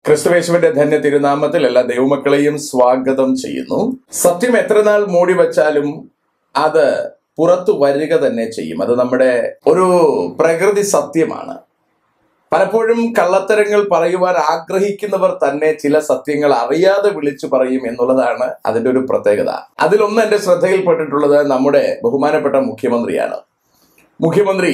ക്രിസ്തുവേശുവിന്റെ ധന്യ തിരുനാമത്തിൽ എല്ലാ ദൈവമക്കളെയും സ്വാഗതം ചെയ്യുന്നു സത്യം എത്ര നാൾ മൂടി വച്ചാലും അത് പുറത്തു വരിക തന്നെ ചെയ്യും അത് നമ്മുടെ ഒരു പ്രകൃതി സത്യമാണ് പലപ്പോഴും കള്ളത്തരങ്ങൾ പറയുവാൻ ആഗ്രഹിക്കുന്നവർ തന്നെ ചില സത്യങ്ങൾ അറിയാതെ വിളിച്ചു പറയും എന്നുള്ളതാണ് അതിന്റെ ഒരു പ്രത്യേകത അതിലൊന്ന് എന്റെ ശ്രദ്ധയിൽപ്പെട്ടിട്ടുള്ളത് നമ്മുടെ ബഹുമാനപ്പെട്ട മുഖ്യമന്ത്രിയാണ് മുഖ്യമന്ത്രി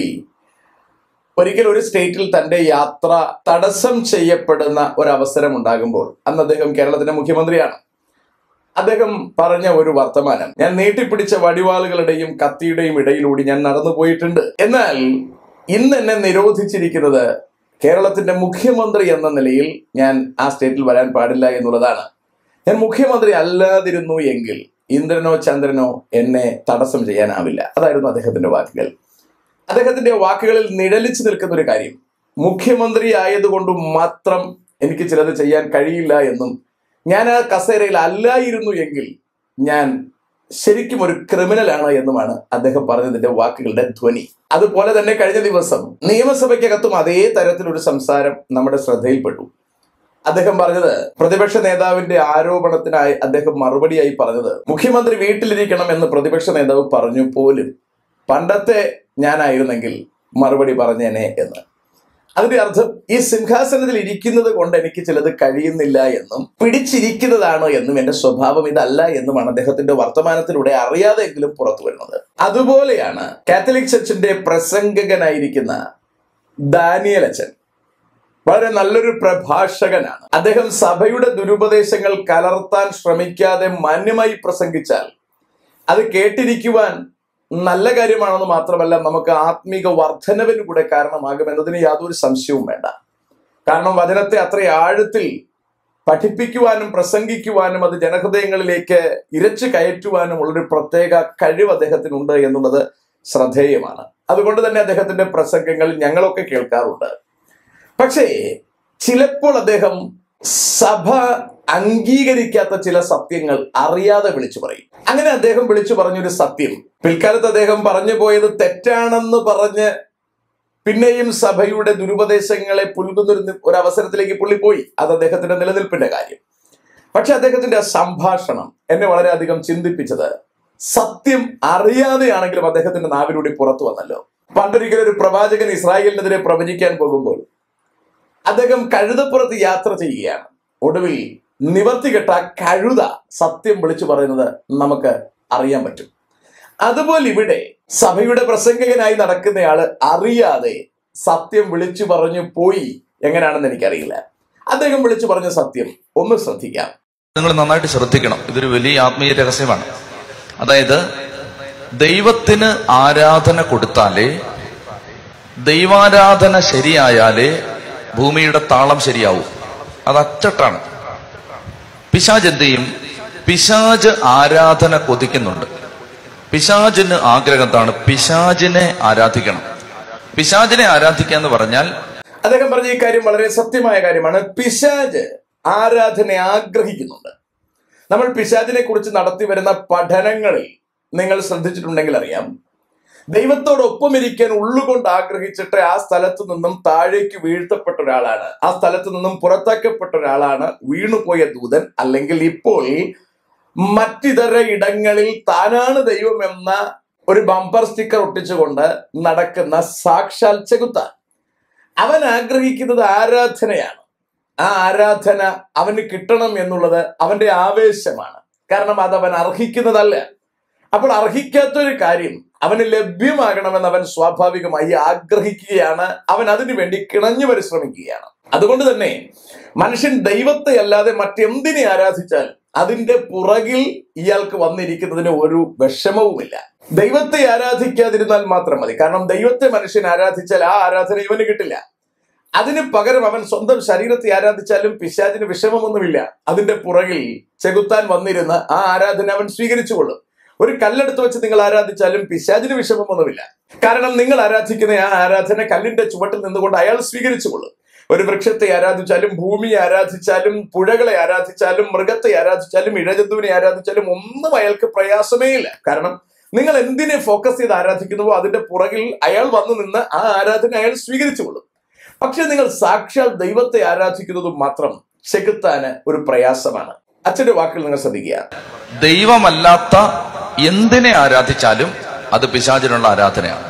ഒരിക്കൽ ഒരു സ്റ്റേറ്റിൽ തന്റെ യാത്ര തടസ്സം ചെയ്യപ്പെടുന്ന ഒരവസരം ഉണ്ടാകുമ്പോൾ അന്ന് അദ്ദേഹം കേരളത്തിന്റെ മുഖ്യമന്ത്രിയാണ് അദ്ദേഹം പറഞ്ഞ ഒരു വർത്തമാനം ഞാൻ നീട്ടിപ്പിടിച്ച വടിവാളുകളുടെയും കത്തിയുടെയും ഇടയിലൂടെ ഞാൻ നടന്നു പോയിട്ടുണ്ട് എന്നാൽ ഇന്ന് എന്നെ നിരോധിച്ചിരിക്കുന്നത് കേരളത്തിന്റെ മുഖ്യമന്ത്രി എന്ന നിലയിൽ ഞാൻ ആ സ്റ്റേറ്റിൽ വരാൻ പാടില്ല എന്നുള്ളതാണ് ഞാൻ മുഖ്യമന്ത്രി അല്ലാതിരുന്നു എങ്കിൽ ഇന്ദ്രനോ ചന്ദ്രനോ എന്നെ തടസ്സം ചെയ്യാനാവില്ല അതായിരുന്നു അദ്ദേഹത്തിന്റെ വാക്കുകൾ അദ്ദേഹത്തിന്റെ വാക്കുകളിൽ നിഴലിച്ചു നിൽക്കുന്ന ഒരു കാര്യം മുഖ്യമന്ത്രി ആയതുകൊണ്ട് മാത്രം എനിക്ക് ചിലത് ചെയ്യാൻ കഴിയില്ല എന്നും ഞാൻ ആ കസേരയിൽ അല്ലായിരുന്നു എങ്കിൽ ഞാൻ ശരിക്കും ഒരു ക്രിമിനലാണ് എന്നുമാണ് അദ്ദേഹം പറഞ്ഞതിന്റെ വാക്കുകളുടെ ധ്വനി അതുപോലെ തന്നെ കഴിഞ്ഞ ദിവസം നിയമസഭയ്ക്കകത്തും അതേ തരത്തിലൊരു സംസാരം നമ്മുടെ ശ്രദ്ധയിൽപ്പെട്ടു അദ്ദേഹം പറഞ്ഞത് പ്രതിപക്ഷ നേതാവിന്റെ ആരോപണത്തിനായി അദ്ദേഹം മറുപടിയായി പറഞ്ഞത് മുഖ്യമന്ത്രി വീട്ടിലിരിക്കണം എന്ന് പ്രതിപക്ഷ നേതാവ് പറഞ്ഞു പോലും പണ്ടത്തെ ഞാനായിരുന്നെങ്കിൽ മറുപടി പറഞ്ഞേനെ എന്ന് അതിന്റെ അർത്ഥം ഈ സിംഹാസനത്തിൽ ഇരിക്കുന്നത് കൊണ്ട് എനിക്ക് ചിലത് കഴിയുന്നില്ല എന്നും പിടിച്ചിരിക്കുന്നതാണ് എന്നും എന്റെ സ്വഭാവം ഇതല്ല എന്നുമാണ് അദ്ദേഹത്തിന്റെ വർത്തമാനത്തിലൂടെ അറിയാതെങ്കിലും പുറത്തു വരുന്നത് അതുപോലെയാണ് കാത്തലിക് ചർച്ചിന്റെ പ്രസംഗകനായിരിക്കുന്ന ദാനിയൽ അച്ഛൻ വളരെ നല്ലൊരു പ്രഭാഷകനാണ് അദ്ദേഹം സഭയുടെ ദുരുപദേശങ്ങൾ കലർത്താൻ ശ്രമിക്കാതെ മാന്യമായി പ്രസംഗിച്ചാൽ അത് കേട്ടിരിക്കുവാൻ നല്ല കാര്യമാണെന്ന് മാത്രമല്ല നമുക്ക് ആത്മീക വർധനവിന് കൂടെ കാരണമാകും എന്നതിന് യാതൊരു സംശയവും വേണ്ട കാരണം വചനത്തെ അത്ര ആഴത്തിൽ പഠിപ്പിക്കുവാനും പ്രസംഗിക്കുവാനും അത് ജനഹൃദയങ്ങളിലേക്ക് ഇരച്ചു കയറ്റുവാനും ഉള്ളൊരു പ്രത്യേക കഴിവ് അദ്ദേഹത്തിനുണ്ട് എന്നുള്ളത് ശ്രദ്ധേയമാണ് അതുകൊണ്ട് തന്നെ അദ്ദേഹത്തിന്റെ പ്രസംഗങ്ങൾ ഞങ്ങളൊക്കെ കേൾക്കാറുണ്ട് പക്ഷേ ചിലപ്പോൾ അദ്ദേഹം സഭ അംഗീകരിക്കാത്ത ചില സത്യങ്ങൾ അറിയാതെ വിളിച്ചു പറയും അങ്ങനെ അദ്ദേഹം വിളിച്ചു പറഞ്ഞൊരു സത്യം പിൽക്കാലത്ത് അദ്ദേഹം പറഞ്ഞു പോയത് തെറ്റാണെന്ന് പറഞ്ഞ് പിന്നെയും സഭയുടെ ദുരുപദേശങ്ങളെ പുൽകുന്നൊരു നി- ഒരു അവസരത്തിലേക്ക് പുള്ളി പോയി അത് അദ്ദേഹത്തിന്റെ നിലനിൽപ്പിന്റെ കാര്യം പക്ഷെ അദ്ദേഹത്തിന്റെ ആ സംഭാഷണം എന്നെ വളരെയധികം ചിന്തിപ്പിച്ചത് സത്യം അറിയാതെയാണെങ്കിലും അദ്ദേഹത്തിന്റെ നാവിലൂടെ പുറത്തു വന്നല്ലോ പണ്ടൊരിക്കലും ഒരു പ്രവാചകൻ ഇസ്രായേലിനെതിരെ പ്രവചിക്കാൻ പോകുമ്പോൾ അദ്ദേഹം കഴുതപ്പുറത്ത് യാത്ര ചെയ്യുകയാണ് ഒടുവിൽ നിവർത്തികെട്ട ആ കഴുത സത്യം വിളിച്ചു പറയുന്നത് നമുക്ക് അറിയാൻ പറ്റും അതുപോലെ ഇവിടെ സഭയുടെ പ്രസംഗകനായി നടക്കുന്നയാള് അറിയാതെ സത്യം വിളിച്ചു പറഞ്ഞു പോയി എങ്ങനെയാണെന്ന് എനിക്കറിയില്ല അദ്ദേഹം വിളിച്ചു പറഞ്ഞ സത്യം ഒന്ന് ശ്രദ്ധിക്കാം നിങ്ങൾ നന്നായിട്ട് ശ്രദ്ധിക്കണം ഇതൊരു വലിയ ആത്മീയ രഹസ്യമാണ് അതായത് ദൈവത്തിന് ആരാധന കൊടുത്താലേ ദൈവാരാധന ശരിയായാലേ ഭൂമിയുടെ താളം ശരിയാവും അത് അച്ചട്ടാണ് പിശാജ് എന്ത് ചെയ്യും പിശാജ് ആരാധന കൊതിക്കുന്നുണ്ട് പിശാജിന് ആഗ്രഹം എന്താണ് പിശാജിനെ ആരാധിക്കണം പിശാജിനെ ആരാധിക്കുക എന്ന് പറഞ്ഞാൽ അദ്ദേഹം പറഞ്ഞ ഈ കാര്യം വളരെ സത്യമായ കാര്യമാണ് പിശാജ് ആരാധന ആഗ്രഹിക്കുന്നുണ്ട് നമ്മൾ പിശാജിനെ കുറിച്ച് നടത്തി വരുന്ന പഠനങ്ങളിൽ നിങ്ങൾ ശ്രദ്ധിച്ചിട്ടുണ്ടെങ്കിൽ അറിയാം ദൈവത്തോടൊപ്പം ഇരിക്കാൻ ഉള്ളുകൊണ്ട് ആഗ്രഹിച്ചിട്ട് ആ സ്ഥലത്ത് നിന്നും താഴേക്ക് വീഴ്ത്തപ്പെട്ട ഒരാളാണ് ആ സ്ഥലത്ത് നിന്നും പുറത്താക്കപ്പെട്ട ഒരാളാണ് വീണുപോയ ദൂതൻ അല്ലെങ്കിൽ ഇപ്പോൾ മറ്റിതര ഇടങ്ങളിൽ താനാണ് ദൈവം എന്ന ഒരു ബമ്പർ സ്റ്റിക്കർ ഒട്ടിച്ചുകൊണ്ട് നടക്കുന്ന സാക്ഷാൽ ചെകുത്താൻ അവൻ ആഗ്രഹിക്കുന്നത് ആരാധനയാണ് ആ ആരാധന അവന് കിട്ടണം എന്നുള്ളത് അവന്റെ ആവേശമാണ് കാരണം അത് അവൻ അർഹിക്കുന്നതല്ല അപ്പോൾ അർഹിക്കാത്തൊരു കാര്യം അവന് ലഭ്യമാകണമെന്ന് അവൻ സ്വാഭാവികമായി ആഗ്രഹിക്കുകയാണ് അവൻ അതിനു വേണ്ടി കിണഞ്ഞു പരിശ്രമിക്കുകയാണ് അതുകൊണ്ട് തന്നെ മനുഷ്യൻ ദൈവത്തെ അല്ലാതെ മറ്റെന്തിനെ ആരാധിച്ചാൽ അതിന്റെ പുറകിൽ ഇയാൾക്ക് വന്നിരിക്കുന്നതിന് ഒരു വിഷമവുമില്ല ദൈവത്തെ ആരാധിക്കാതിരുന്നാൽ മാത്രം മതി കാരണം ദൈവത്തെ മനുഷ്യൻ ആരാധിച്ചാൽ ആ ആരാധന ഇവന് കിട്ടില്ല അതിന് പകരം അവൻ സ്വന്തം ശരീരത്തെ ആരാധിച്ചാലും പിശാചിന് വിഷമമൊന്നുമില്ല അതിന്റെ പുറകിൽ ചെകുത്താൻ വന്നിരുന്ന് ആ ആരാധന അവൻ സ്വീകരിച്ചുകൊള്ളും ഒരു കല്ലെടുത്ത് വെച്ച് നിങ്ങൾ ആരാധിച്ചാലും പിശാചിന് വിഷമമൊന്നുമില്ല കാരണം നിങ്ങൾ ആരാധിക്കുന്ന ആ ആരാധന കല്ലിന്റെ ചുവട്ടിൽ നിന്നുകൊണ്ട് അയാൾ സ്വീകരിച്ചുകൊള്ളും ഒരു വൃക്ഷത്തെ ആരാധിച്ചാലും ഭൂമിയെ ആരാധിച്ചാലും പുഴകളെ ആരാധിച്ചാലും മൃഗത്തെ ആരാധിച്ചാലും ഇഴജന്തുവിനെ ആരാധിച്ചാലും ഒന്നും അയാൾക്ക് പ്രയാസമേ ഇല്ല കാരണം നിങ്ങൾ എന്തിനെ ഫോക്കസ് ചെയ്ത് ആരാധിക്കുന്നുവോ അതിന്റെ പുറകിൽ അയാൾ വന്നു നിന്ന് ആ ആരാധന അയാൾ സ്വീകരിച്ചുകൊള്ളും പക്ഷെ നിങ്ങൾ സാക്ഷാൽ ദൈവത്തെ ആരാധിക്കുന്നത് മാത്രം ചെകുത്താന് ഒരു പ്രയാസമാണ് അച്ഛന്റെ വാക്കുകൾ നിങ്ങൾ ശ്രദ്ധിക്കുക ദൈവമല്ലാത്ത എന്തിനെ ആരാധിച്ചാലും അത് പിശാചിനുള്ള ആരാധനയാണ്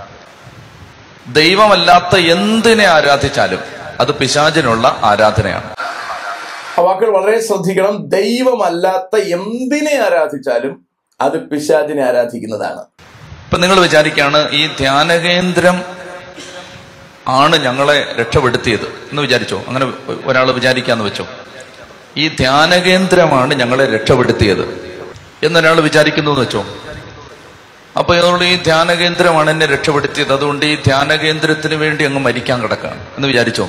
ദൈവമല്ലാത്ത എന്തിനെ ആരാധിച്ചാലും അത് പിശാചിനുള്ള ആരാധനയാണ് ആ വാക്കുകൾ വളരെ ശ്രദ്ധിക്കണം ദൈവമല്ലാത്ത എന്തിനെ ആരാധിച്ചാലും അത് പിശാചിനെ ആരാധിക്കുന്നതാണ് ഇപ്പൊ നിങ്ങൾ വിചാരിക്കാണ് ഈ ധ്യാനകേന്ദ്രം ആണ് ഞങ്ങളെ രക്ഷപ്പെടുത്തിയത് എന്ന് വിചാരിച്ചോ അങ്ങനെ ഒരാൾ വിചാരിക്കാന്ന് വെച്ചോ ഈ ധ്യാനകേന്ദ്രമാണ് ഞങ്ങളെ രക്ഷപ്പെടുത്തിയത് എന്നൊരാൾ വിചാരിക്കുന്നു എന്ന് വെച്ചോ അപ്പൊ അതുകൊണ്ട് ഈ ധ്യാനകേന്ദ്രമാണ് എന്നെ രക്ഷപ്പെടുത്തിയത് അതുകൊണ്ട് ഈ ധ്യാനകേന്ദ്രത്തിന് വേണ്ടി അങ്ങ് മരിക്കാൻ കിടക്കാണ് എന്ന് വിചാരിച്ചോ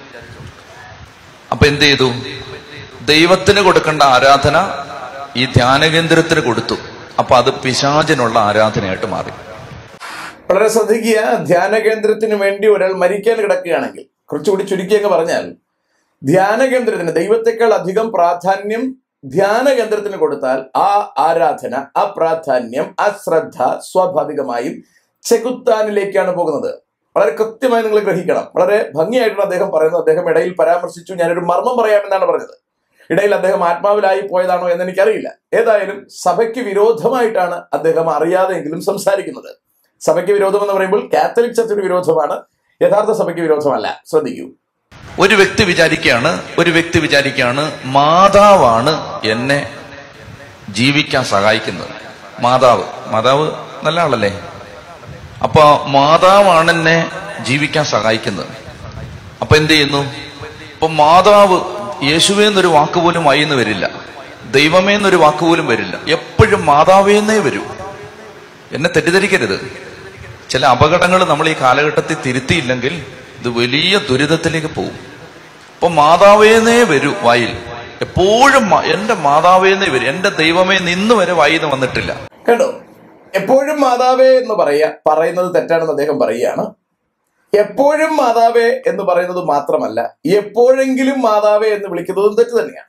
അപ്പൊ എന്ത് ചെയ്തു ദൈവത്തിന് കൊടുക്കേണ്ട ആരാധന ഈ ധ്യാനകേന്ദ്രത്തിന് കൊടുത്തു അപ്പൊ അത് പിശാചിനുള്ള ആരാധനയായിട്ട് മാറി വളരെ ശ്രദ്ധിക്കുക ധ്യാന കേന്ദ്രത്തിന് വേണ്ടി ഒരാൾ മരിക്കാൻ കിടക്കുകയാണെങ്കിൽ കുറച്ചുകൂടി ചുരുക്കി അങ്ങ് പറഞ്ഞാൽ ധ്യാന കേന്ദ്രത്തിന് ദൈവത്തെക്കാൾ അധികം പ്രാധാന്യം ധ്യാന കേന്ദ്രത്തിന് കൊടുത്താൽ ആ ആരാധന ആ പ്രാധാന്യം ആ ശ്രദ്ധ സ്വാഭാവികമായും ചെകുത്താനിലേക്കാണ് പോകുന്നത് വളരെ കൃത്യമായി നിങ്ങൾ ഗ്രഹിക്കണം വളരെ ഭംഗിയായിട്ടാണ് അദ്ദേഹം പറയുന്നത് അദ്ദേഹം ഇടയിൽ പരാമർശിച്ചു ഞാനൊരു മർമ്മം പറയാമെന്നാണ് പറഞ്ഞത് ഇടയിൽ അദ്ദേഹം ആത്മാവിലായി പോയതാണോ എന്ന് എനിക്കറിയില്ല ഏതായാലും സഭയ്ക്ക് വിരോധമായിട്ടാണ് അദ്ദേഹം അറിയാതെങ്കിലും സംസാരിക്കുന്നത് സഭയ്ക്ക് വിരോധം എന്ന് പറയുമ്പോൾ കാത്തലിക് ചർച്ചിന് വിരോധമാണ് യഥാർത്ഥ സഭയ്ക്ക് വിരോധമല്ല ശ്രദ്ധിക്കൂ ഒരു വ്യക്തി വിചാരിക്കുകയാണ് ഒരു വ്യക്തി വിചാരിക്കുകയാണ് മാതാവാണ് എന്നെ ജീവിക്കാൻ സഹായിക്കുന്നത് മാതാവ് മാതാവ് നല്ല ആളല്ലേ അപ്പൊ മാതാവാണ് എന്നെ ജീവിക്കാൻ സഹായിക്കുന്നത് അപ്പൊ എന്ത് ചെയ്യുന്നു ഇപ്പൊ മാതാവ് യേശുവേ എന്നൊരു വാക്ക് പോലും വായിന്ന് വരില്ല ദൈവമേ എന്നൊരു വാക്ക് പോലും വരില്ല എപ്പോഴും മാതാവേന്നേ വരൂ എന്നെ തെറ്റിദ്ധരിക്കരുത് ചില അപകടങ്ങൾ നമ്മൾ ഈ കാലഘട്ടത്തിൽ തിരുത്തിയില്ലെങ്കിൽ ഇത് വലിയ ദുരിതത്തിലേക്ക് പോകും അപ്പൊ മാതാവേന്നേ വരൂ വായിൽ എപ്പോഴും മ- എന്റെ മാതാവേന്നേ വരും എന്റെ ദൈവമേ നിന്ന് വരെ വായിന്ന് വന്നിട്ടില്ല കണ്ടോ എപ്പോഴും മാതാവേ എന്ന് പറയാ പറയുന്നത് തെറ്റാണെന്ന് അദ്ദേഹം പറയുകയാണ് എപ്പോഴും മാതാവേ എന്ന് പറയുന്നത് മാത്രമല്ല എപ്പോഴെങ്കിലും മാതാവേ എന്ന് വിളിക്കുന്നതും തെറ്റ് തന്നെയാണ്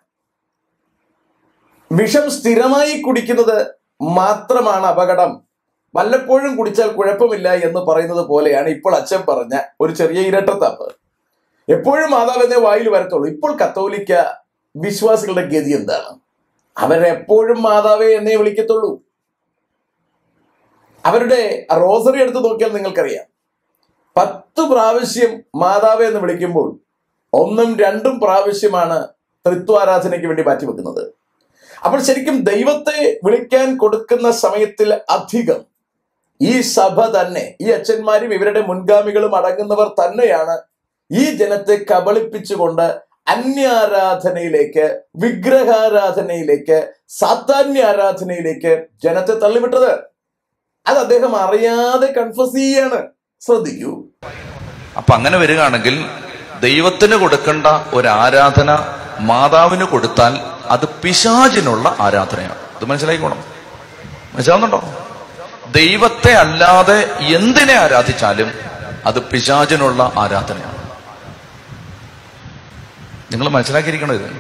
വിഷം സ്ഥിരമായി കുടിക്കുന്നത് മാത്രമാണ് അപകടം വല്ലപ്പോഴും കുടിച്ചാൽ കുഴപ്പമില്ല എന്ന് പറയുന്നത് പോലെയാണ് ഇപ്പോൾ അച്ഛൻ പറഞ്ഞ ഒരു ചെറിയ ഇരട്ടത്താപ്പ് എപ്പോഴും മാതാവെന്നേ വായിൽ വരത്തുള്ളൂ ഇപ്പോൾ കത്തോലിക്ക വിശ്വാസികളുടെ ഗതി എന്താണ് അവരെപ്പോഴും മാതാവേ എന്നേ വിളിക്കത്തുള്ളൂ അവരുടെ റോസറി എടുത്ത് നോക്കിയാൽ നിങ്ങൾക്കറിയാം പത്ത് പ്രാവശ്യം മാതാവേ എന്ന് വിളിക്കുമ്പോൾ ഒന്നും രണ്ടും പ്രാവശ്യമാണ് തൃത്വാരാധനയ്ക്ക് വേണ്ടി മാറ്റിവെക്കുന്നത് അപ്പോൾ ശരിക്കും ദൈവത്തെ വിളിക്കാൻ കൊടുക്കുന്ന സമയത്തിൽ അധികം ഈ സഭ തന്നെ ഈ അച്ഛന്മാരും ഇവരുടെ മുൻഗാമികളും അടങ്ങുന്നവർ തന്നെയാണ് ഈ ജനത്തെ കബളിപ്പിച്ചുകൊണ്ട് അന്യാരാധനയിലേക്ക് വിഗ്രഹാരാധനയിലേക്ക് സാത്താന്യ ആരാധനയിലേക്ക് ജനത്തെ തള്ളിവിട്ടത് അത് അദ്ദേഹം അറിയാതെ കൺഫസ് ചെയ്യാണ് ശ്രദ്ധിക്കൂ അപ്പൊ അങ്ങനെ വരികയാണെങ്കിൽ ദൈവത്തിന് കൊടുക്കേണ്ട ഒരു ആരാധന മാതാവിന് കൊടുത്താൽ അത് പിശാചിനുള്ള ആരാധനയാണ് ഇത് മനസ്സിലായിക്കോണം മനസ്സിലാവുന്നുണ്ടോ ദൈവത്തെ അല്ലാതെ എന്തിനെ ആരാധിച്ചാലും അത് പിശാചിനുള്ള ആരാധനയാണ് നിങ്ങൾ മനസ്സിലാക്കിയിരിക്കണം ഇത്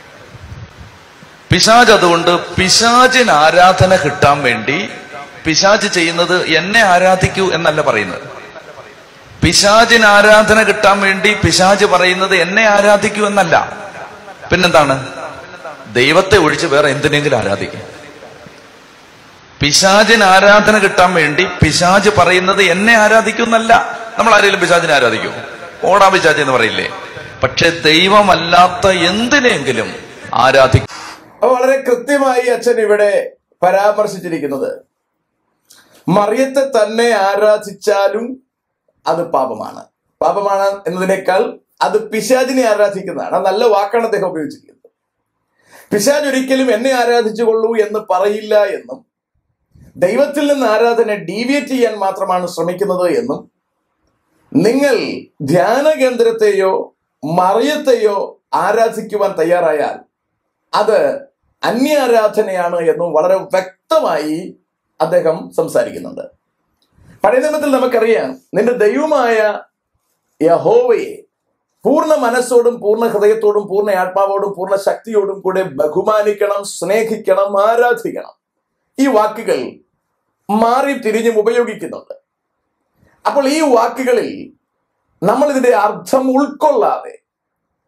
പിശാജ് അതുകൊണ്ട് പിശാചിന് ആരാധന കിട്ടാൻ വേണ്ടി പിശാജ് ചെയ്യുന്നത് എന്നെ ആരാധിക്കൂ എന്നല്ല പറയുന്നത് പിശാചിന് ആരാധന കിട്ടാൻ വേണ്ടി പിശാജ് പറയുന്നത് എന്നെ ആരാധിക്കൂ എന്നല്ല പിന്നെന്താണ് ദൈവത്തെ ഒഴിച്ച് വേറെ എന്തിനെങ്കിലും ആരാധിക്കും പിശാചിന് ആരാധന കിട്ടാൻ വേണ്ടി പിശാജ് പറയുന്നത് എന്നെ ആരാധിക്കൂ എന്നല്ല നമ്മൾ ആരെങ്കിലും പിശാചിനെ ആരാധിക്കൂ ഓടാ പിശാജ് എന്ന് പറയില്ലേ പക്ഷെ ദൈവമല്ലാത്ത എന്തിനെങ്കിലും ആരാധിക്കും അപ്പൊ വളരെ കൃത്യമായി അച്ഛൻ ഇവിടെ പരാമർശിച്ചിരിക്കുന്നത് മറിയത്തെ തന്നെ ആരാധിച്ചാലും അത് പാപമാണ് പാപമാണ് എന്നതിനേക്കാൾ അത് പിശാചിനെ ആരാധിക്കുന്നതാണ് അത് നല്ല വാക്കാണ് അദ്ദേഹം ഉപയോഗിച്ചിരിക്കുന്നത് പിശാജ് ഒരിക്കലും എന്നെ ആരാധിച്ചുകൊള്ളൂ എന്ന് പറയില്ല എന്നും ദൈവത്തിൽ നിന്ന് ആരാധന ഡീവിയേറ്റ് ചെയ്യാൻ മാത്രമാണ് ശ്രമിക്കുന്നത് എന്നും നിങ്ങൾ ധ്യാന കേന്ദ്രത്തെയോ മറിയത്തെയോ ആരാധിക്കുവാൻ തയ്യാറായാൽ അത് അന്യാരാധനയാണ് എന്നും വളരെ വ്യക്തമായി അദ്ദേഹം സംസാരിക്കുന്നുണ്ട് പഴയ നിയമത്തിൽ നമുക്കറിയാം നിന്റെ ദൈവമായ യഹോവയെ പൂർണ്ണ മനസ്സോടും പൂർണ്ണ ഹൃദയത്തോടും പൂർണ്ണ ആത്മാവോടും പൂർണ്ണ ശക്തിയോടും കൂടെ ബഹുമാനിക്കണം സ്നേഹിക്കണം ആരാധിക്കണം ഈ വാക്കുകൾ മാറി തിരിഞ്ഞും ഉപയോഗിക്കുന്നുണ്ട് അപ്പോൾ ഈ വാക്കുകളിൽ നമ്മൾ ഇതിന്റെ അർത്ഥം ഉൾക്കൊള്ളാതെ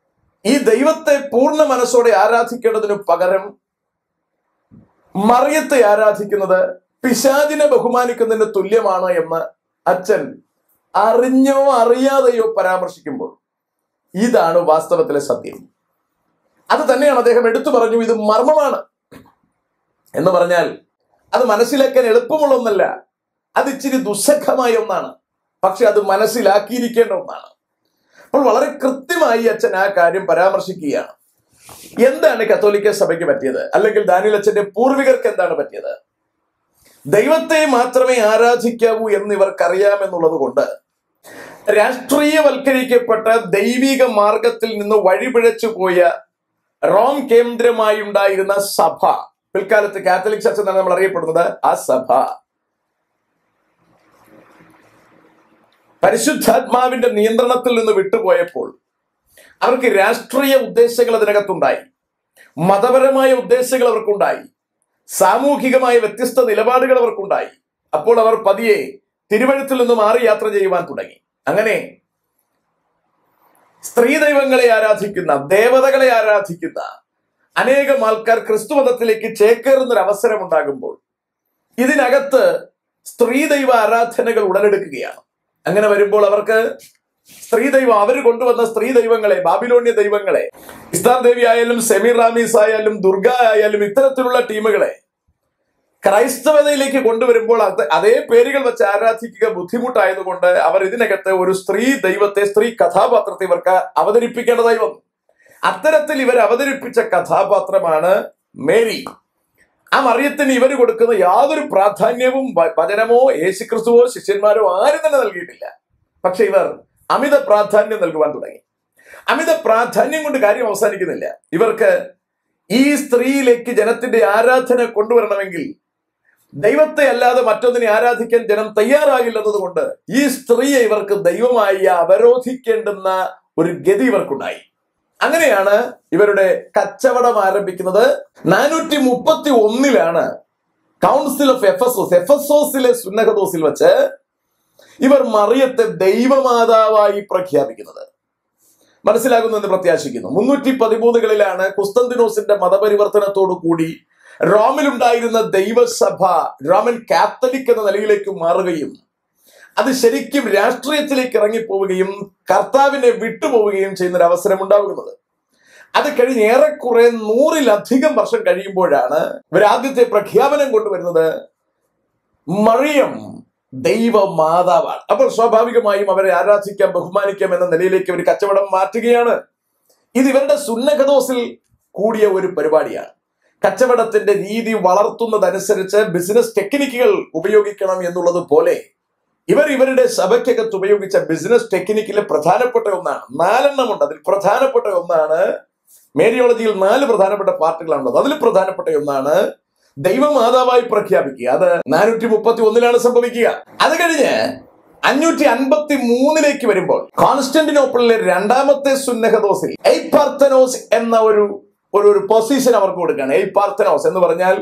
ഈ ദൈവത്തെ പൂർണ്ണ മനസ്സോടെ ആരാധിക്കേണ്ടതിനു പകരം മറിയത്തെ ആരാധിക്കുന്നത് പിശാചിനെ ബഹുമാനിക്കുന്നതിന് തുല്യമാണ് എന്ന് അച്ഛൻ അറിഞ്ഞോ അറിയാതെയോ പരാമർശിക്കുമ്പോൾ ഇതാണ് വാസ്തവത്തിലെ സത്യം അത് തന്നെയാണ് അദ്ദേഹം എടുത്തു പറഞ്ഞു ഇത് മർമ്മമാണ് എന്ന് പറഞ്ഞാൽ അത് മനസ്സിലാക്കാൻ എളുപ്പമുള്ള ഒന്നല്ല അത് ഇച്ചിരി ദുസ്സഖമായ ഒന്നാണ് പക്ഷെ അത് മനസ്സിലാക്കിയിരിക്കേണ്ട ഒന്നാണ് അപ്പോൾ വളരെ കൃത്യമായി അച്ഛൻ ആ കാര്യം പരാമർശിക്കുകയാണ് എന്താണ് കത്തോലിക്ക സഭയ്ക്ക് പറ്റിയത് അല്ലെങ്കിൽ ദാനിയൽ അച്ഛന്റെ പൂർവികർക്ക് എന്താണ് പറ്റിയത് ദൈവത്തെ മാത്രമേ ആരാധിക്കാവൂ എന്ന് ഇവർക്കറിയാമെന്നുള്ളത് കൊണ്ട് രാഷ്ട്രീയവൽക്കരിക്കപ്പെട്ട ദൈവിക മാർഗത്തിൽ നിന്ന് വഴിപിഴച്ചു പോയ റോം കേന്ദ്രമായി ഉണ്ടായിരുന്ന സഭ പിൽക്കാലത്ത് കാത്തലിക് ചർച്ച് എന്നാണ് നമ്മൾ അറിയപ്പെടുന്നത് ആ സഭ പരിശുദ്ധാത്മാവിന്റെ നിയന്ത്രണത്തിൽ നിന്ന് വിട്ടുപോയപ്പോൾ അവർക്ക് രാഷ്ട്രീയ ഉദ്ദേശങ്ങൾ അതിനകത്തുണ്ടായി മതപരമായ ഉദ്ദേശങ്ങൾ അവർക്കുണ്ടായി സാമൂഹികമായ വ്യത്യസ്ത നിലപാടുകൾ അവർക്കുണ്ടായി അപ്പോൾ അവർ പതിയെ തിരുവഴുത്തിൽ നിന്ന് മാറി യാത്ര ചെയ്യുവാൻ തുടങ്ങി അങ്ങനെ സ്ത്രീ ദൈവങ്ങളെ ആരാധിക്കുന്ന ദേവതകളെ ആരാധിക്കുന്ന അനേകം ആൾക്കാർ ക്രിസ്തുമതത്തിലേക്ക് ചേക്കേറുന്ന ഒരു അവസരം ഉണ്ടാകുമ്പോൾ ഇതിനകത്ത് സ്ത്രീ ദൈവ ആരാധനകൾ ഉടലെടുക്കുകയാണ് അങ്ങനെ വരുമ്പോൾ അവർക്ക് സ്ത്രീ ദൈവം അവർ കൊണ്ടുവന്ന സ്ത്രീ ദൈവങ്ങളെ ബാബിലോണ്യ ദൈവങ്ങളെ ഇസ്താർ ദേവി ആയാലും സെമീർ റാമീസ് ആയാലും ദുർഗ ആയാലും ഇത്തരത്തിലുള്ള ടീമുകളെ ക്രൈസ്തവതയിലേക്ക് കൊണ്ടുവരുമ്പോൾ അത് അതേ പേരുകൾ വെച്ച് ആരാധിക്കുക ബുദ്ധിമുട്ടായതുകൊണ്ട് അവർ ഇതിനകത്ത് ഒരു സ്ത്രീ ദൈവത്തെ സ്ത്രീ കഥാപാത്രത്തെ ഇവർക്ക് അവതരിപ്പിക്കേണ്ടതായി വന്നു അത്തരത്തിൽ ഇവർ അവതരിപ്പിച്ച കഥാപാത്രമാണ് മേരി ആ മറിയത്തിന് ഇവർ കൊടുക്കുന്ന യാതൊരു പ്രാധാന്യവും വ- വചനമോ യേശുക്രിസ്തുവോ ശിഷ്യന്മാരോ ആരും തന്നെ നൽകിയിട്ടില്ല പക്ഷെ ഇവർ അമിത പ്രാധാന്യം നൽകുവാൻ തുടങ്ങി അമിത പ്രാധാന്യം കൊണ്ട് കാര്യം അവസാനിക്കുന്നില്ല ഇവർക്ക് ഈ സ്ത്രീയിലേക്ക് ജനത്തിന്റെ ആരാധന കൊണ്ടുവരണമെങ്കിൽ ദൈവത്തെ അല്ലാതെ മറ്റൊന്നിനെ ആരാധിക്കാൻ ജനം തയ്യാറാകില്ലെന്നതുകൊണ്ട് ഈ സ്ത്രീയെ ഇവർക്ക് ദൈവമായി അവരോധിക്കേണ്ടുന്ന ഒരു ഗതി ഇവർക്കുണ്ടായി അങ്ങനെയാണ് ഇവരുടെ കച്ചവടം ആരംഭിക്കുന്നത് നാനൂറ്റി മുപ്പത്തി ഒന്നിലാണ് കൗൺസിൽ ഓഫ് എഫസോസ് എഫസോസിലെ സുന്നഹദോസിൽ വെച്ച് ഇവർ മറിയത്തെ ദൈവമാതാവായി പ്രഖ്യാപിക്കുന്നത് മനസ്സിലാകുന്നു എന്ന് പ്രത്യാശിക്കുന്നു മുന്നൂറ്റി പതിമൂന്നുകളിലാണ് കുസ്തന്തിനോസിന്റെ മതപരിവർത്തനത്തോടു കൂടി റോമിലുണ്ടായിരുന്ന ദൈവസഭ റോമൻ കാത്തലിക് എന്ന നിലയിലേക്ക് മാറുകയും അത് ശരിക്കും രാഷ്ട്രീയത്തിലേക്ക് ഇറങ്ങിപ്പോവുകയും കർത്താവിനെ വിട്ടുപോവുകയും ചെയ്യുന്ന ഒരു അവസരം ഉണ്ടാകുന്നത് അത് കഴിഞ്ഞ് ഏറെക്കുറെ നൂറിലധികം വർഷം കഴിയുമ്പോഴാണ് ഇവർ ആദ്യത്തെ പ്രഖ്യാപനം കൊണ്ടുവരുന്നത് മറിയം ദൈവ മാതാവാണ് അപ്പോൾ സ്വാഭാവികമായും അവരെ ആരാധിക്കാം ബഹുമാനിക്കാം എന്ന നിലയിലേക്ക് ഒരു കച്ചവടം മാറ്റുകയാണ് ഇത് ഇവരുടെ സുന്നഖദോസിൽ കൂടിയ ഒരു പരിപാടിയാണ് കച്ചവടത്തിന്റെ രീതി വളർത്തുന്നതനുസരിച്ച് ബിസിനസ് ടെക്നിക്കുകൾ ഉപയോഗിക്കണം എന്നുള്ളത് പോലെ ഇവർ ഇവരുടെ സഭയ്ക്കകത്ത് ഉപയോഗിച്ച ബിസിനസ് ടെക്നിക്കിലെ പ്രധാനപ്പെട്ട ഒന്നാണ് നാലെണ്ണമുണ്ട് അതിൽ പ്രധാനപ്പെട്ട ഒന്നാണ് മേരിയോളജിയിൽ നാല് പ്രധാനപ്പെട്ട പാർട്ടുകളാണുള്ളത് അതിൽ പ്രധാനപ്പെട്ട ഒന്നാണ് ദൈവമാതാവായി പ്രഖ്യാപിക്കുക അത് നാനൂറ്റി മുപ്പത്തി ഒന്നിലാണ് സംഭവിക്കുക അത് കഴിഞ്ഞ് അഞ്ഞൂറ്റി അൻപത്തി മൂന്നിലേക്ക് വരുമ്പോൾ കോൺസ്റ്റന്റിനോപ്പിളിലെ രണ്ടാമത്തെ സുന്നഹദോസിൽ എയ്പാർത്തനോസ് എന്ന ഒരു ഒരു ഒരു പൊസിഷൻ അവർക്ക് കൊടുക്കുകയാണ് എയ്പാർത്തനോസ് എന്ന് പറഞ്ഞാൽ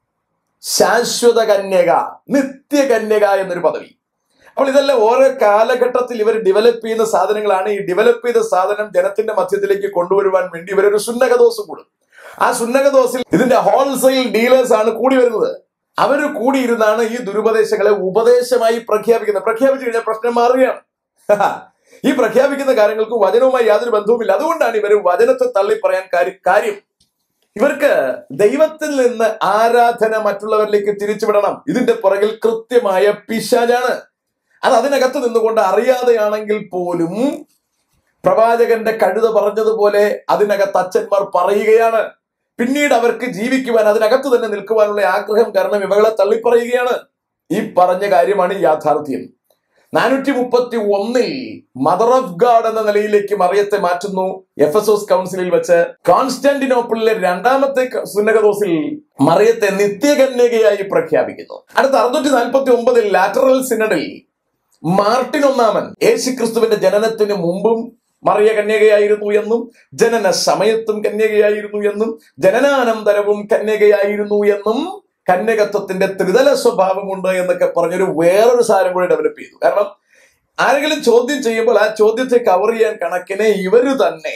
ശാശ്വത കന്യക നിത്യ കന്യക എന്നൊരു പദവി അപ്പോൾ ഇതെല്ലാം ഓരോ കാലഘട്ടത്തിൽ ഇവർ ഡെവലപ്പ് ചെയ്യുന്ന സാധനങ്ങളാണ് ഈ ഡെവലപ്പ് ചെയ്ത സാധനം ജനത്തിന്റെ മധ്യത്തിലേക്ക് കൊണ്ടുവരുവാൻ വേണ്ടി ഇവരൊരു സുന്നകദോസ് കൂടും ആ സുന്നകദോസിൽ ഇതിന്റെ ഹോൾസെയിൽ ഡീലേഴ്സ് ആണ് കൂടി വരുന്നത് അവര് കൂടിയിരുന്നാണ് ഈ ദുരുപദേശങ്ങളെ ഉപദേശമായി പ്രഖ്യാപിക്കുന്നത് പ്രഖ്യാപിച്ചു കഴിഞ്ഞാൽ പ്രശ്നം മാറുകയാണ് ഈ പ്രഖ്യാപിക്കുന്ന കാര്യങ്ങൾക്ക് വചനവുമായി യാതൊരു ബന്ധവുമില്ല അതുകൊണ്ടാണ് ഇവർ വചനത്തെ തള്ളി പറയാൻ കാര്യ- കാര്യം ഇവർക്ക് ദൈവത്തിൽ നിന്ന് ആരാധന മറ്റുള്ളവരിലേക്ക് തിരിച്ചുവിടണം ഇതിന്റെ പുറകിൽ കൃത്യമായ പിശാചാണ് അത് അതിനകത്ത് നിന്നുകൊണ്ട് അറിയാതെയാണെങ്കിൽ പോലും പ്രവാചകന്റെ കഴുത പറഞ്ഞതുപോലെ അതിനകത്ത് അച്ഛന്മാർ പറയുകയാണ് പിന്നീട് അവർക്ക് ജീവിക്കുവാൻ അതിനകത്ത് തന്നെ നിൽക്കുവാനുള്ള ആഗ്രഹം കാരണം ഇവകളെ തള്ളിപ്പറയുകയാണ് ഈ പറഞ്ഞ കാര്യമാണ് യാഥാർത്ഥ്യം നാനൂറ്റി മുപ്പത്തി ഒന്നിൽ മദർ ഓഫ് ഗാഡ് എന്ന നിലയിലേക്ക് മറിയത്തെ മാറ്റുന്നു എഫ് എസ് എസ് കൗൺസിലിൽ വെച്ച് കോൺസ്റ്റാന്റിനോപ്പിളിലെ രണ്ടാമത്തെ ക- സുന്നകദോസിൽ മറിയത്തെ നിത്യകന്യകയായി പ്രഖ്യാപിക്കുന്നു അടുത്ത അറുന്നൂറ്റി നാൽപ്പത്തി ഒമ്പതിൽ ലാറ്ററൽ സിനഡിൽ മാർട്ടിൻ ഒന്നാമൻ യേശുക്രിസ്തുവിന്റെ ജനനത്തിന് മുമ്പും മറിയ കന്യകയായിരുന്നു എന്നും ജനന സമയത്തും കന്യകയായിരുന്നു എന്നും ജനനാനന്തരവും കന്യകയായിരുന്നു എന്നും കന്യകത്വത്തിന്റെ ത്രിതല സ്വഭാവമുണ്ട് എന്നൊക്കെ പറഞ്ഞൊരു വേറൊരു സാധനം കൂടി ഡെവലപ്പ് ചെയ്തു കാരണം ആരെങ്കിലും ചോദ്യം ചെയ്യുമ്പോൾ ആ ചോദ്യത്തെ കവർ ചെയ്യാൻ കണക്കിനെ ഇവര് തന്നെ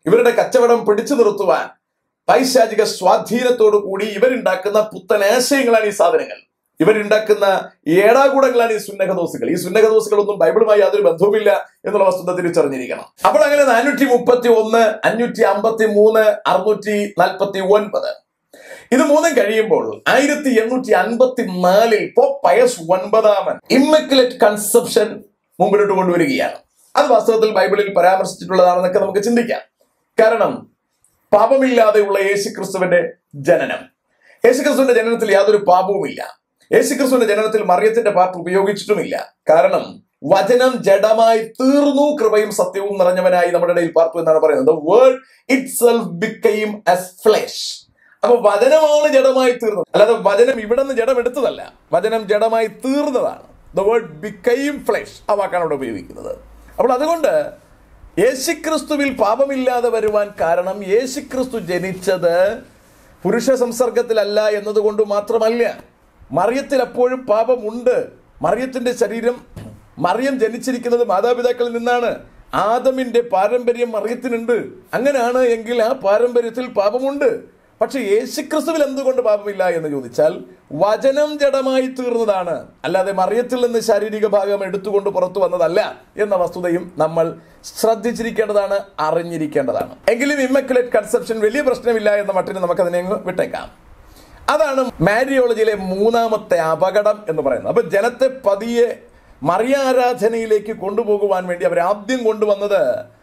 ഇവരുടെ കച്ചവടം പിടിച്ചു നിർത്തുവാൻ പൈശാചിക സ്വാധീനത്തോടു കൂടി ഇവരുണ്ടാക്കുന്ന പുത്തൻ ആശയങ്ങളാണ് ഈ സാധനങ്ങൾ ഇവരുണ്ടാക്കുന്ന ഏടാകൂടങ്ങളാണ് ഈ സുന്നഹദോസുകൾ ഈ സുന്നഹദോസുകളൊന്നും ബൈബിളുമായി യാതൊരു ബന്ധവുമില്ല എന്നുള്ള വസ്തുത തിരിച്ചറിഞ്ഞിരിക്കണം അപ്പോൾ അങ്ങനെ നാനൂറ്റി മുപ്പത്തി ഒന്ന് അഞ്ഞൂറ്റി അമ്പത്തി മൂന്ന് അറുന്നൂറ്റി നാൽപ്പത്തി ഒൻപത് ഇത് മൂന്നും കഴിയുമ്പോൾ ആയിരത്തി എണ്ണൂറ്റി അൻപത്തി നാലിൽ പയസ് ഒൻപതാമൻ ഇമ്മക്കുലേറ്റ് കൺസെപ്ഷൻ മുമ്പിലോട്ട് കൊണ്ടുവരികയാണ് അത് വാസ്തവത്തിൽ ബൈബിളിൽ പരാമർശിച്ചിട്ടുള്ളതാണെന്നൊക്കെ നമുക്ക് ചിന്തിക്കാം കാരണം പാപമില്ലാതെയുള്ള യേശുക്രിസ്തുവിന്റെ ജനനം യേശുക്രിസ്തുവിന്റെ ജനനത്തിൽ യാതൊരു പാപവുമില്ല യേശുക്രിസ്തുവിന്റെ ജനനത്തിൽ മറിയത്തിന്റെ പാർട്ട് ഉപയോഗിച്ചിട്ടുമില്ല കാരണം വചനം ജഡമായി തീർന്നു കൃപയും സത്യവും നിറഞ്ഞവനായി നമ്മുടെ ഇടയിൽ പാർത്തു എന്നാണ് പറയുന്നത് word itself became as flesh അപ്പൊ വചനമാണ് ജഡമായി തീർന്നത് അല്ലാതെ വചനം ഇവിടെ നിന്ന് ജഡം എടുത്തതല്ല വചനം ജഡമായി തീർന്നതാണ് ദ വേർഡ് ബിക്കെയിം ഫ്ലെഷ് ആ വാക്കാണ് അവിടെ ഉപയോഗിക്കുന്നത് അപ്പോൾ അതുകൊണ്ട് യേശുക്രിസ്തുവിൽ പാപമില്ലാതെ വരുവാൻ കാരണം യേശുക്രിസ്തു ജനിച്ചത് പുരുഷ സംസർഗത്തിലല്ല എന്നതുകൊണ്ട് മാത്രമല്ല മറിയത്തിൽ എപ്പോഴും പാപമുണ്ട് മറിയത്തിന്റെ ശരീരം മറിയം ജനിച്ചിരിക്കുന്നത് മാതാപിതാക്കളിൽ നിന്നാണ് ആദമിന്റെ പാരമ്പര്യം മറിയത്തിനുണ്ട് അങ്ങനെയാണ് എങ്കിൽ ആ പാരമ്പര്യത്തിൽ പാപമുണ്ട് പക്ഷെ യേശുക്രിസ്തുവിൽ എന്തുകൊണ്ട് പാപമില്ല എന്ന് ചോദിച്ചാൽ വചനം ജഡമായി തീർന്നതാണ് അല്ലാതെ മറിയത്തിൽ നിന്ന് ശാരീരിക ഭാഗം എടുത്തുകൊണ്ട് പുറത്തു വന്നതല്ല എന്ന വസ്തുതയും നമ്മൾ ശ്രദ്ധിച്ചിരിക്കേണ്ടതാണ് അറിഞ്ഞിരിക്കേണ്ടതാണ് എങ്കിലും ഇമ്മക്കുലേറ്റ് കൺസെപ്ഷൻ വലിയ പ്രശ്നമില്ല എന്ന മട്ടിന് നമുക്കതിനെ അങ്ങ് വിട്ടേക്കാം അതാണ് മാരിയോളജിയിലെ മൂന്നാമത്തെ അപകടം എന്ന് പറയുന്നത് അപ്പൊ ജനത്തെ പതിയെ മറിയാരാധനയിലേക്ക് കൊണ്ടുപോകുവാൻ വേണ്ടി അവർ ആദ്യം കൊണ്ടുവന്നത്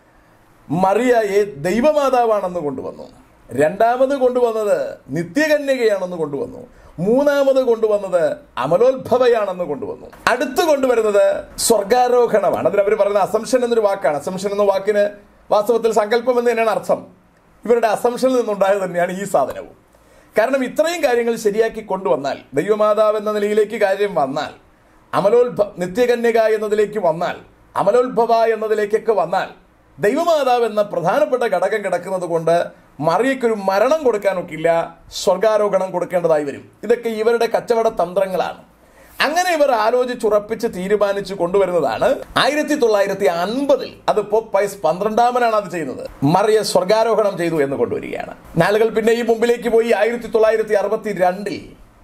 മറിയയെ ദൈവമാതാവാണെന്ന് കൊണ്ടുവന്നു രണ്ടാമത് കൊണ്ടുവന്നത് നിത്യകന്യകയാണെന്ന് കൊണ്ടുവന്നു മൂന്നാമത് കൊണ്ടുവന്നത് അമലോത്ഭവയാണെന്ന് കൊണ്ടുവന്നു അടുത്ത് കൊണ്ടുവരുന്നത് സ്വർഗാരോഹണമാണ് അതിന് അവർ പറയുന്ന അസംഷൻ എന്നൊരു വാക്കാണ് അസംഷൻ എന്ന വാക്കിന് വാസ്തവത്തിൽ സങ്കല്പം എന്ന് തന്നെയാണ് അർത്ഥം ഇവരുടെ അസംഷനിൽ നിന്നുണ്ടായത് തന്നെയാണ് ഈ സാധനവും കാരണം ഇത്രയും കാര്യങ്ങൾ ശരിയാക്കി കൊണ്ടുവന്നാൽ ദൈവമാതാവ് എന്ന നിലയിലേക്ക് കാര്യം വന്നാൽ അമലോത്ഭ നിത്യകന്യക എന്നതിലേക്ക് വന്നാൽ അമലോത്ഭവ എന്നതിലേക്കൊക്കെ വന്നാൽ ദൈവമാതാവ് എന്ന പ്രധാനപ്പെട്ട ഘടകം കിടക്കുന്നത് കൊണ്ട് മറിയക്കൊരു മരണം കൊടുക്കാനൊക്കില്ല സ്വർഗാരോഹണം കൊടുക്കേണ്ടതായി വരും ഇതൊക്കെ ഇവരുടെ കച്ചവട തന്ത്രങ്ങളാണ് അങ്ങനെ ഇവർ ആലോചിച്ചുറപ്പിച്ച് തീരുമാനിച്ചു കൊണ്ടുവരുന്നതാണ് ആയിരത്തി തൊള്ളായിരത്തി അൻപതിൽ അത് പോപ്പൈസ് പന്ത്രണ്ടാമനാണ് അത് ചെയ്യുന്നത് മറിയ സ്വർഗാരോഹണം ചെയ്തു എന്ന് കൊണ്ടുവരികയാണ് നാളുകൾ പിന്നെ ഈ മുമ്പിലേക്ക് പോയി ആയിരത്തി തൊള്ളായിരത്തി അറുപത്തി രണ്ടിൽ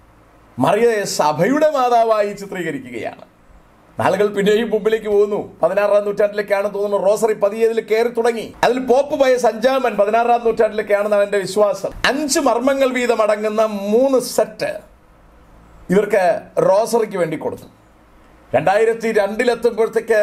മറിയയെ സഭയുടെ മാതാവായി ചിത്രീകരിക്കുകയാണ് നാളുകൾ പിന്നെയും മുമ്പിലേക്ക് പോകുന്നു പതിനാറാം നൂറ്റാണ്ടിലേക്കാണ് തോന്നുന്നു റോസറി പതിയെ ഇതിൽ കയറി തുടങ്ങി അതിൽ പോപ്പ് പയസ് അഞ്ചാമൻ പതിനാറാം നൂറ്റാണ്ടിലേക്കാണെന്നാണ് എന്റെ വിശ്വാസം അഞ്ച് മർമ്മങ്ങൾ വീതം അടങ്ങുന്ന മൂന്ന് സെറ്റ് ഇവർക്ക് റോസറിക്ക് വേണ്ടി കൊടുത്തു രണ്ടായിരത്തി രണ്ടിലെത്തുമ്പോഴത്തേക്ക്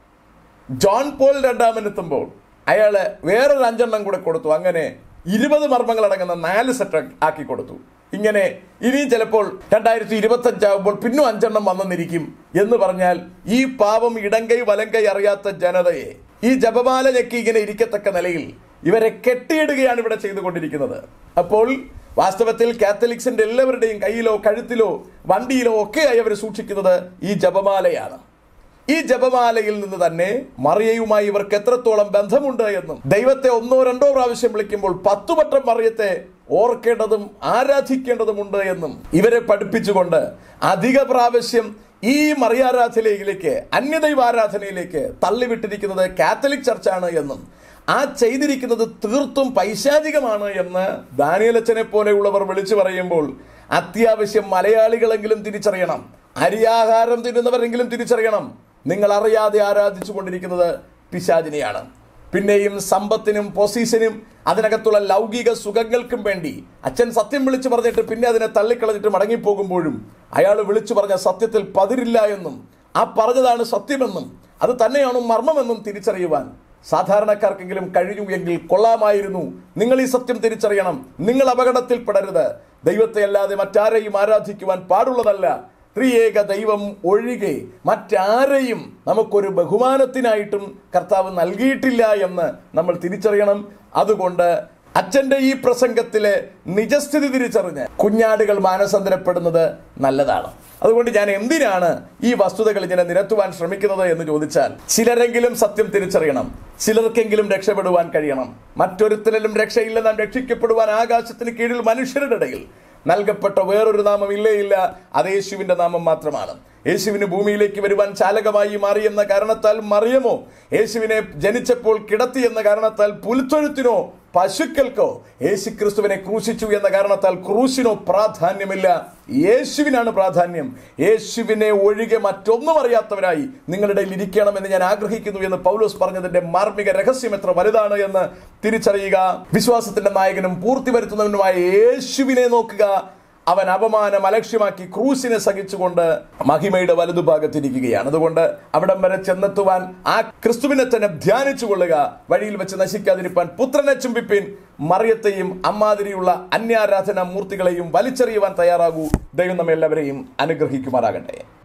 ജോൺ പോൾ രണ്ടാമൻ എത്തുമ്പോൾ അയാള് വേറൊരു അഞ്ചെണ്ണം കൂടെ കൊടുത്തു അങ്ങനെ ഇരുപത് മർമ്മങ്ങൾ അടങ്ങുന്ന നാല് സെറ്റ് ആക്കി കൊടുത്തു ഇങ്ങനെ ഇനിയും ചിലപ്പോൾ രണ്ടായിരത്തി ഇരുപത്തി അഞ്ചാകുമ്പോൾ പിന്നും അഞ്ചെണ്ണം വന്നെന്നിരിക്കും എന്ന് പറഞ്ഞാൽ ഈ പാവം ഇടങ്കൈ വലങ്കൈ അറിയാത്ത ജനതയെ ഈ ജപമാല ഞെക്കി ഇങ്ങനെ ഇരിക്കത്തക്ക നിലയിൽ ഇവരെ കെട്ടിയിടുകയാണ് ഇവിടെ ചെയ്തുകൊണ്ടിരിക്കുന്നത് അപ്പോൾ വാസ്തവത്തിൽ കാത്തലിക്സിന്റെ എല്ലാവരുടെയും കയ്യിലോ കഴുത്തിലോ വണ്ടിയിലോ ഒക്കെയായി അവർ സൂക്ഷിക്കുന്നത് ഈ ജപമാലയാണ് ഈ ജപമാലയിൽ നിന്ന് തന്നെ മറിയയുമായി ഇവർക്ക് എത്രത്തോളം ബന്ധമുണ്ട് എന്നും ദൈവത്തെ ഒന്നോ രണ്ടോ പ്രാവശ്യം വിളിക്കുമ്പോൾ പത്തു വട്ടം മറിയത്തെ ഓർക്കേണ്ടതും ആരാധിക്കേണ്ടതുമുണ്ട് എന്നും ഇവരെ പഠിപ്പിച്ചുകൊണ്ട് അധിക പ്രാവശ്യം ഈ മറിയാരാധനയിലേക്ക് അന്യദൈവാരാധനയിലേക്ക് തള്ളിവിട്ടിരിക്കുന്നത് കാത്തലിക് ചർച്ചാണ് എന്നും ആ ചെയ്തിരിക്കുന്നത് തീർത്തും പൈശാചികമാണ് എന്ന് ദാനിയലച്ചനെ പോലെയുള്ളവർ വിളിച്ചു പറയുമ്പോൾ അത്യാവശ്യം മലയാളികളെങ്കിലും തിരിച്ചറിയണം അരിയാഹാരം തിന്നുന്നവരെങ്കിലും തിരിച്ചറിയണം നിങ്ങൾ അറിയാതെ ആരാധിച്ചു കൊണ്ടിരിക്കുന്നത് പിശാചിനെയാണ് പിന്നെയും സമ്പത്തിനും പൊസീഷനും അതിനകത്തുള്ള ലൗകിക സുഖങ്ങൾക്കും വേണ്ടി അച്ഛൻ സത്യം വിളിച്ചു പറഞ്ഞിട്ട് പിന്നെ അതിനെ തള്ളിക്കളഞ്ഞിട്ട് മടങ്ങിപ്പോകുമ്പോഴും അയാൾ വിളിച്ചു പറഞ്ഞ സത്യത്തിൽ പതിരില്ല എന്നും ആ പറഞ്ഞതാണ് സത്യമെന്നും അത് തന്നെയാണ് മർമ്മമെന്നും തിരിച്ചറിയുവാൻ സാധാരണക്കാർക്കെങ്കിലും കഴിഞ്ഞു എങ്കിൽ കൊള്ളാമായിരുന്നു നിങ്ങൾ ഈ സത്യം തിരിച്ചറിയണം നിങ്ങൾ അപകടത്തിൽപ്പെടരുത് ദൈവത്തെ അല്ലാതെ മറ്റാരെയും ആരാധിക്കുവാൻ പാടുള്ളതല്ല ത്രിയേക ദൈവം ഒഴികെ മറ്റാരെയും നമുക്കൊരു ബഹുമാനത്തിനായിട്ടും കർത്താവ് നൽകിയിട്ടില്ല എന്ന് നമ്മൾ തിരിച്ചറിയണം അതുകൊണ്ട് അച്ഛന്റെ ഈ പ്രസംഗത്തിലെ നിജസ്ഥിതി തിരിച്ചറിഞ്ഞ് കുഞ്ഞാടുകൾ മാനസാന്തരപ്പെടുന്നത് നല്ലതാണ് അതുകൊണ്ട് ഞാൻ എന്തിനാണ് ഈ വസ്തുതകൾ ഇങ്ങനെ നിരത്തുവാൻ ശ്രമിക്കുന്നത് എന്ന് ചോദിച്ചാൽ ചിലരെങ്കിലും സത്യം തിരിച്ചറിയണം ചിലർക്കെങ്കിലും രക്ഷപ്പെടുവാൻ കഴിയണം മറ്റൊരുത്തരിലും രക്ഷയില്ല നാം രക്ഷിക്കപ്പെടുവാൻ ആകാശത്തിന് കീഴിൽ മനുഷ്യരുടെ ഇടയിൽ നൽകപ്പെട്ട വേറൊരു നാമം ഇല്ലേ ഇല്ല അത് യേശുവിന്റെ നാമം മാത്രമാണ് യേശുവിന് ഭൂമിയിലേക്ക് വരുവാൻ ചാലകമായി മാറി എന്ന കാരണത്താൽ മറിയമോ യേശുവിനെ ജനിച്ചപ്പോൾ കിടത്തി എന്ന കാരണത്താൽ പുൽത്തൊഴുത്തിനോ പശുക്കൾക്കോ യേശു ക്രിസ്തുവിനെ ക്രൂശിച്ചു എന്ന കാരണത്താൽ ക്രൂശിനോ പ്രാധാന്യമില്ല യേശുവിനാണ് പ്രാധാന്യം യേശുവിനെ ഒഴികെ മറ്റൊന്നും അറിയാത്തവരായി നിങ്ങളുടെ ഇടയിൽ ഇരിക്കണമെന്ന് ഞാൻ ആഗ്രഹിക്കുന്നു എന്ന് പൗലോസ് പറഞ്ഞതിന്റെ മാർമിക രഹസ്യം എത്ര വലുതാണ് എന്ന് തിരിച്ചറിയുക വിശ്വാസത്തിന്റെ നായകനും പൂർത്തി വരുത്തുന്നവനുമായ യേശുവിനെ നോക്കുക അവൻ അപമാനം അലക്ഷ്യമാക്കി ക്രൂശിനെ സഹിച്ചുകൊണ്ട് മഹിമയുടെ വലതുഭാഗത്തിരിക്കുകയാണ് അതുകൊണ്ട് അവിടം വരെ ചെന്നെത്തുവാൻ ആ ക്രിസ്തുവിനെ തന്നെ ധ്യാനിച്ചു കൊള്ളുക വഴിയിൽ വെച്ച് നശിക്കാതിരിപ്പാൻ പുത്രനെ ചുംബിപ്പിൻ മറിയത്തെയും അമ്മാതിരിയുള്ള അന്യാരാധന മൂർത്തികളെയും വലിച്ചെറിയുവാൻ തയ്യാറാകൂ ദൈവം നമ്മെ എല്ലാവരെയും അനുഗ്രഹിക്കുമാറാകട്ടെ